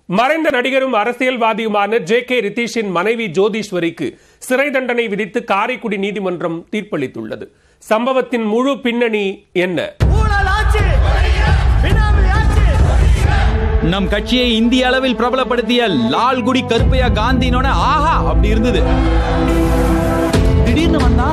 மறைந்த நடிகரும் அரசியல்வாதியுமான J K ரிதீஷின் மனைவி ஜோதீஸ்வரிக்கு சிறை தண்டனை விதித்து காரைக்குடி நீதிமன்றம் தீர்ப்பளித்துள்ளது சம்பவத்தின் முழு பின்னணி என்ன ஊழல் ஆட்சி பினாமி ஆட்சி நம் கட்சியை இந்திய அளவில் பிரபலப்படுத்திய லால்குடி கருப்பையா காந்தினோட ஆஹா அப்படி இருந்தது திடீர்னு வந்தா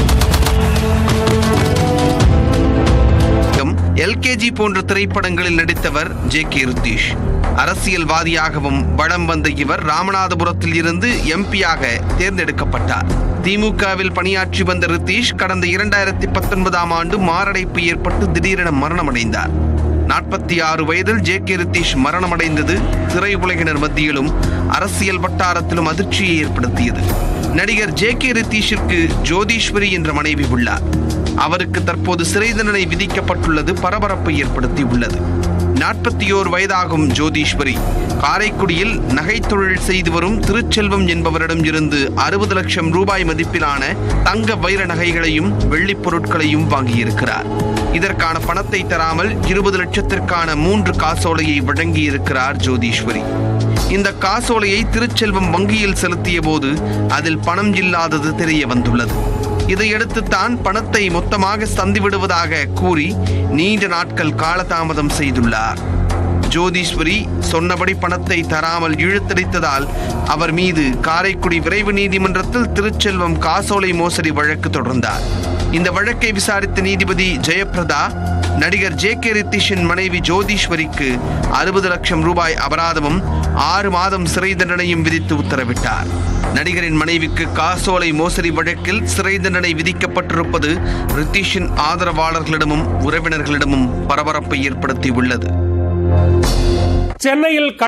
எல்கேஜி போன்ற திரைப்படங்களில் நடித்தவர் ஜே கே ரித்தீஷ் அரசியல்வாதியாகவும் வளம் வந்த இவர் ராமநாதபுரத்தில் இருந்து எம்பியாக தேர்ந்தெடுக்கப்பட்டார் திமுகவில் பணியாற்றி வந்த ரித்தீஷ் கடந்த இரண்டாயிரத்தி பத்தொன்பதாம் ஆண்டு மாரடைப்பு ஏற்பட்டு திடீரென மரணமடைந்தார் நாற்பத்தி ஆறு வயதில் ஜே கே ரித்தீஷ் மரணமடைந்தது திரையுலகினர் மத்தியிலும் அரசியல் வட்டாரத்திலும் அதிர்ச்சியை ஏற்படுத்தியது நடிகர் ஜே கே ரித்தீஷிற்கு ஜோதீஸ்வரி என்ற மனைவி உள்ளார் அவருக்கு தற்போது சிறை தண்டனை விதிக்கப்பட்டுள்ளது பரபரப்பை ஏற்படுத்தி உள்ளது நாற்பத்தி ஓர் வயதாகும் ஜோதீஸ்வரி காரைக்குடியில் நகைத் தொழில் செய்து வரும் திருச்செல்வம் என்பவரிடம் இருந்து அறுபது லட்சம் ரூபாய் மதிப்பிலான தங்க வைர நகைகளையும் வெள்ளிப் பொருட்களையும் வாங்கியிருக்கிறார் இதற்கான பணத்தை தராமல் இருபது லட்சத்திற்கான மூன்று காசோலையை வழங்கியிருக்கிறார் ஜோதீஸ்வரி இந்த காசோலையை திருச்செல்வம் வங்கியில் செலுத்திய போது அதில் பணம் இல்லாதது தெரிய வந்துள்ளது இதையடுத்து தான் பணத்தை மொத்தமாக தந்துவிடுவதாக கூறி நீண்ட நாட்கள் காலதாமதம் செய்துள்ளார் ஜோதீஸ்வரி சொன்னபடி பணத்தை தராமல் இழுத்தடித்ததால் அவர் மீது காரைக்குடி விரைவு நீதிமன்றத்தில் திருச்செல்வம் காசோலை மோசடி வழக்கு தொடர்ந்தார் இந்த வழக்கை விசாரித்த நீதிபதி ஜெயபிரதா நடிகர் ஜே கே ரித்திஷின் மனைவி ஜோதீஸ்வரிக்கு அறுபது லட்சம் ரூபாய் அபராதமும் ஆறு மாதம் சிறை தண்டனையும் விதித்து உத்தரவிட்டார் நடிகரின் மனைவிக்கு காசோலை மோசடி வழக்கில் சிறை தண்டனை விதிக்கப்பட்டிருப்பது ரித்திஷின் ஆதரவாளர்களிடமும் உறவினர்களிடமும் பரபரப்பை ஏற்படுத்தியுள்ளது சென்னையில்